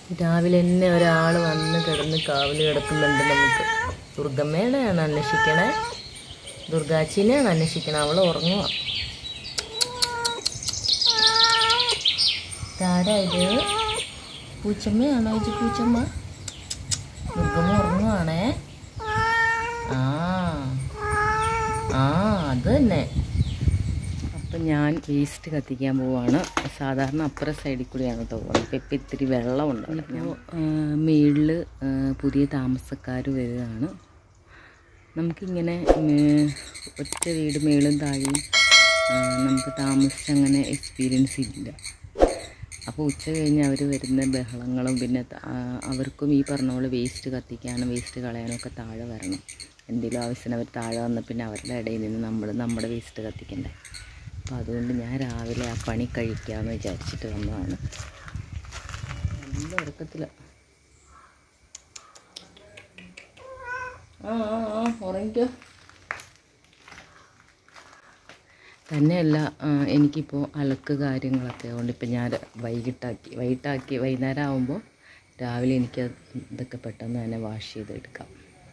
രാവിലെ തന്നെ ഒരാൾ വന്ന് കിടന്ന് കാവൽ കിടക്കുന്നുണ്ട് നമുക്ക് ദുർഗമ്മേനെയാണ് അന്വേഷിക്കണേ ദുർഗാച്ചിനെയാണ് അന്വേഷിക്കണേ അവൾ ഉറങ്ങുക ആരാ ഇത് പൂച്ചമ്മയാണോ ഇത് പൂച്ചമ്മ ദുർഗമ്മ ഉറങ്ങുവാണേ ആ ആ അത് തന്നെ അപ്പം ഞാൻ വേസ്റ്റ് കത്തിക്കാൻ പോവാണ് സാധാരണ അപ്പുറ സൈഡിൽ കൂടിയാണ് കേട്ടോ പോകുന്നത് ഇപ്പം ഇപ്പം ഇത്തിരി വെള്ളമുണ്ട് അപ്പോൾ മേളിൽ പുതിയ താമസക്കാർ വരികയാണ് നമുക്കിങ്ങനെ ഉം, ഒറ്റ വീട് മേളും താഴെയും ആ, നമുക്ക് താമസിച്ചങ്ങനെ എക്സ്പീരിയൻസ് ഇല്ല അപ്പോൾ ഉച്ച കഴിഞ്ഞ് അവർ വരുന്ന ബഹളങ്ങളും പിന്നെ ത- ആ, അവർക്കും ഈ പറഞ്ഞ പോലെ വേസ്റ്റ് കത്തിക്കാനും വേസ്റ്റ് കളയാനും ഒക്കെ താഴെ വരണം എന്തെങ്കിലും ആവശ്യത്തിന് അവർ താഴെ വന്ന പിന്നെ അവരുടെ ഇടയിൽ നിന്ന് നമ്മൾ നമ്മുടെ വേസ്റ്റ് കത്തിക്കണ്ടേ അപ്പോൾ അതുകൊണ്ട് ഞാൻ രാവിലെ ആ പണി കഴിക്കാമെന്ന് വിചാരിച്ചിട്ട് വന്നതാണ് നല്ല ഉറക്കത്തിലാണ് ആ ആ ആ ഉറങ്ങിക്കോ തന്നെയല്ല ആ, എനിക്കിപ്പോൾ അലക്ക് കാര്യങ്ങളൊക്കെ അതുകൊണ്ട് ഇപ്പം ഞാൻ വൈകിട്ടാക്കി വൈകിട്ടാക്കി വൈകുന്നേരം ആകുമ്പോൾ രാവിലെ എനിക്ക് ഇതൊക്കെ പെട്ടെന്ന് തന്നെ വാഷ് ചെയ്തെടുക്കാം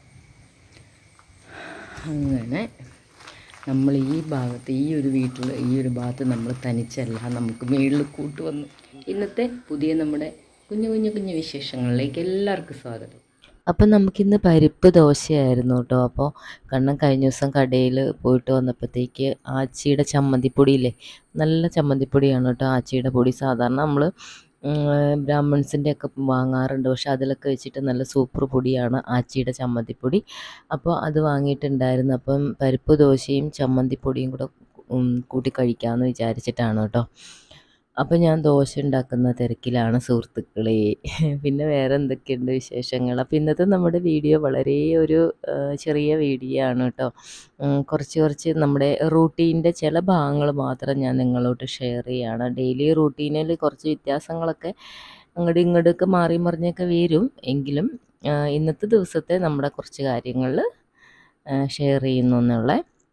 അങ്ങനെ നമ്മൾ ഈ ഭാഗത്ത് ഈ ഒരു വീട്ടിൽ ഈ ഒരു ഭാഗത്ത് നമ്മൾ തനിച്ചല്ല നമുക്ക് മേളിൽ കൂട്ടുവന്നു ഇന്നത്തെ പുതിയ നമ്മുടെ കുഞ്ഞു കുഞ്ഞു കുഞ്ഞു വിശേഷങ്ങളിലേക്ക് എല്ലാവർക്കും സ്വാഗതം അപ്പം നമുക്കിന്ന് പരിപ്പ് ദോശയായിരുന്നു കേട്ടോ അപ്പോൾ കണ്ണൻ കഴിഞ്ഞ ദിവസം കടയിൽ പോയിട്ട് വന്നപ്പോഴത്തേക്ക് ആച്ചിയുടെ ചമ്മന്തിപ്പൊടിയില്ലേ നല്ല ചമ്മന്തിപ്പൊടിയാണ് കേട്ടോ ആച്ചിയുടെ പൊടി സാധാരണ നമ്മൾ ബ്രാഹ്മൺസിൻ്റെ ഒക്കെ വാങ്ങാറുണ്ട് പക്ഷെ അതിലൊക്കെ വെച്ചിട്ട് നല്ല സൂപ്പർ പൊടിയാണ് ആച്ചിയുടെ ചമ്മന്തിപ്പൊടി അപ്പോൾ അത് വാങ്ങിയിട്ടുണ്ടായിരുന്നു അപ്പം പരിപ്പ് ദോശയും ചമ്മന്തിപ്പൊടിയും കൂടെ ഉം, കൂട്ടി കഴിക്കാമെന്ന് വിചാരിച്ചിട്ടാണ് കേട്ടോ അപ്പം ഞാൻ ദോശ ഉണ്ടാക്കുന്ന തിരക്കിലാണ് സുഹൃത്തുക്കളെ പിന്നെ വേറെ എന്തൊക്കെയുണ്ട് വിശേഷങ്ങൾ അപ്പോൾ ഇന്നത്തെ നമ്മുടെ വീഡിയോ വളരെ ഒരു ആ, ചെറിയ വീഡിയോ ആണ് കേട്ടോ ഉം, കുറച്ച് കുറച്ച് നമ്മുടെ റൂട്ടീൻ്റെ ചില ഭാഗങ്ങൾ മാത്രം ഞാൻ നിങ്ങളോട്ട് ഷെയർ ചെയ്യുകയാണ് ഡെയിലി റൂട്ടീനിൽ കുറച്ച് വ്യത്യാസങ്ങളൊക്കെ അങ്ങോട്ടും ഇങ്ങോട്ടൊക്കെ മാറി മറിഞ്ഞൊക്കെ വരും എങ്കിലും ആ, ഇന്നത്തെ ദിവസത്തെ നമ്മുടെ കുറച്ച് കാര്യങ്ങളിൽ ഷെയർ ചെയ്യുന്നു എന്നുള്ള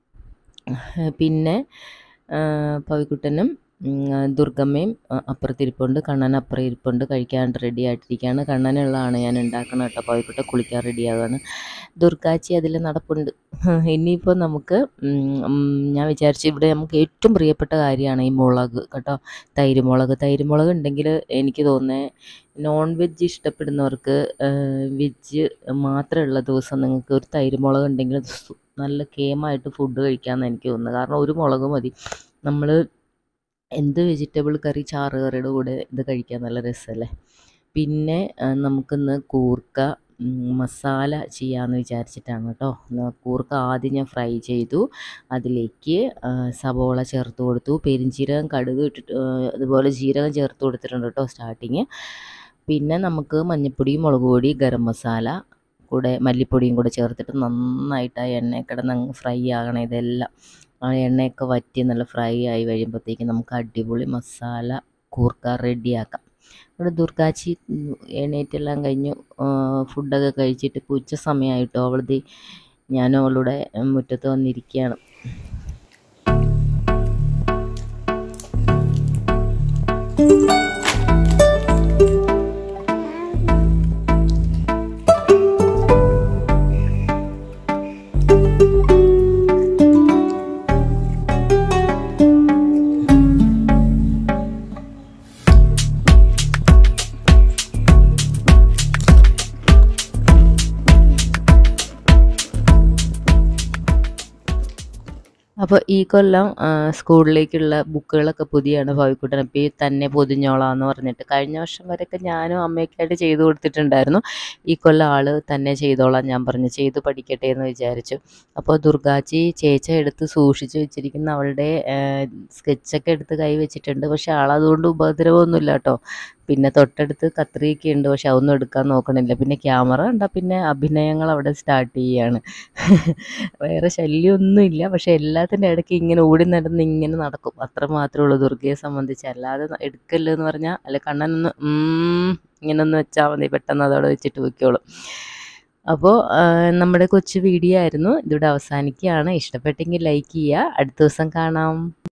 പിന്നെ ആ, പവിക്കുട്ടനും ഉം, ആ, ദുർഗമ്മയും ആ, അപ്പുറത്തിരിപ്പുണ്ട് കണ്ണൻ അപ്പുറം ഇരിപ്പുണ്ട് കഴിക്കാൻ റെഡി ആയിട്ടിരിക്കുകയാണ് കണ്ണനുള്ളതാണ് ഞാൻ ഉണ്ടാക്കുന്നത് കേട്ടോ പവിക്കുട്ട കുളിക്കാൻ റെഡിയാവുകയാണ് ദുർഗാച്ചി അതിൽ നടപ്പുണ്ട് ഇനിയിപ്പോൾ നമുക്ക് ഉം, ഉം, ഞാൻ വിചാരിച്ചു ഇവിടെ നമുക്ക് ഏറ്റവും പ്രിയപ്പെട്ട കാര്യമാണ് ഈ മുളക് കേട്ടോ തൈര് മുളക് തൈര് മുളക് ഉണ്ടെങ്കിൽ എനിക്ക് തോന്നുന്നത് നോൺ വെജ് ഇഷ്ടപ്പെടുന്നവർക്ക് വെജ് മാത്രമുള്ള ദിവസം നിങ്ങൾക്ക് ഒരു തൈര് മുളക് ഉണ്ടെങ്കിൽ സു- നല്ല കേമായിട്ട് ഫുഡ് കഴിക്കാമെന്ന് എനിക്ക് തോന്നുന്നത് കാരണം ഒരു മുളക് മതി നമ്മൾ എന്ത് വെജിറ്റബിൾ കറി ചാറ് കറിയുടെ കൂടെ ഇത് കഴിക്കാൻ നല്ല രസമല്ലേ പിന്നെ ആ, നമുക്കിന്ന് കൂർക്ക ഉം, മസാല ചെയ്യാമെന്ന് വിചാരിച്ചിട്ടാണ് കേട്ടോ ന്ന കൂർക്ക ആദ്യം ഞാൻ ഫ്രൈ ചെയ്തു അതിലേക്ക് ആ, സവോള ചേർത്ത് കൊടുത്തു പെരിഞ്ചീരകം കടുക് ഇട്ടിട്ട് ആ, അതുപോലെ ജീരകം ചേർത്ത് കൊടുത്തിട്ടുണ്ട് കേട്ടോ സ്റ്റാർട്ടിങ് പിന്നെ നമുക്ക് മഞ്ഞൾപ്പൊടി മുളക് പൊടി ഗരം മസാല കൂടെ മല്ലിപ്പൊടിയും കൂടെ ചേർത്തിട്ട് നന്നായിട്ട് ആ എണ്ണ കിടന്ന് അങ്ങ് ഫ്രൈ ആകണം ഇതെല്ലാം ആ എണ്ണയൊക്കെ വറ്റി നല്ല ഫ്രൈ ആയി കഴിയുമ്പോഴത്തേക്ക് നമുക്ക് അടിപൊളി മസാല കൂർക്ക റെഡിയാക്കാം ഇവിടെ ദുർഗാച്ചി ഉം, എണീറ്റെല്ലാം കഴിഞ്ഞു ആ, ഫുഡൊക്കെ കഴിച്ചിട്ട് ഇപ്പോൾ ഉച്ച സമയമായിട്ടോ അവളത് ഞാനും അവളുടെ ഉം, മുറ്റത്ത് വന്നിരിക്കുകയാണ് അപ്പോൾ ഈ കൊല്ലം ആ, സ്കൂളിലേക്കുള്ള ബുക്കുകളൊക്കെ പുതിയാണ് ഭവിക്കുട്ടൻ അപ്പോൾ ഈ തന്നെ പൊതിഞ്ഞോളാന്ന് പറഞ്ഞിട്ട് കഴിഞ്ഞ വർഷം വരെയൊക്കെ ഞാനും അമ്മയൊക്കെയായിട്ട് ചെയ്തു കൊടുത്തിട്ടുണ്ടായിരുന്നു ഈ കൊല്ലം ആള് തന്നെ ചെയ്തോളാം ഞാൻ പറഞ്ഞു ചെയ്ത് പഠിക്കട്ടെ എന്ന് വിചാരിച്ചു അപ്പോൾ ദുർഗാച്ചി ചേച്ച എടുത്ത് സൂക്ഷിച്ച് വെച്ചിരിക്കുന്ന അവളുടെ സ്കെച്ചൊക്കെ എടുത്ത് കൈ വെച്ചിട്ടുണ്ട് പക്ഷെ ആളതുകൊണ്ട് ഉപദ്രവമൊന്നുമില്ല കേട്ടോ പിന്നെ തൊട്ടടുത്ത് കത്രിയൊക്കെ ഉണ്ട് പക്ഷെ അതൊന്നും എടുക്കാൻ നോക്കണില്ല പിന്നെ ക്യാമറ കണ്ടാൽ പിന്നെ അഭിനയങ്ങൾ അവിടെ സ്റ്റാർട്ട് ചെയ്യാണ് വേറെ ശല്യമൊന്നുമില്ല പക്ഷെ എല്ലാത്തിൻ്റെ ഇടയ്ക്ക് ഇങ്ങനെ ഓടി നടന്ന് ഇങ്ങനെ നടക്കും അത്ര മാത്രമേ ഉള്ളൂ ദുർഗയെ സംബന്ധിച്ച് അല്ലാതെ ന- എടുക്കല്ല് എന്ന് പറഞ്ഞാൽ അല്ല കണ്ണനൊന്ന് ഉം ഇങ്ങനെ ഒന്ന് വെച്ചാൽ മതി പെട്ടെന്ന് അതവിടെ വെച്ചിട്ട് വയ്ക്കോളും അപ്പോൾ നമ്മുടെ കൊച്ചു വീഡിയോ ആയിരുന്നു ഇതിവിടെ അവസാനിക്കുകയാണ് ഇഷ്ടപ്പെട്ടെങ്കിൽ ലൈക്ക് ചെയ്യുക അടുത്ത ദിവസം കാണാം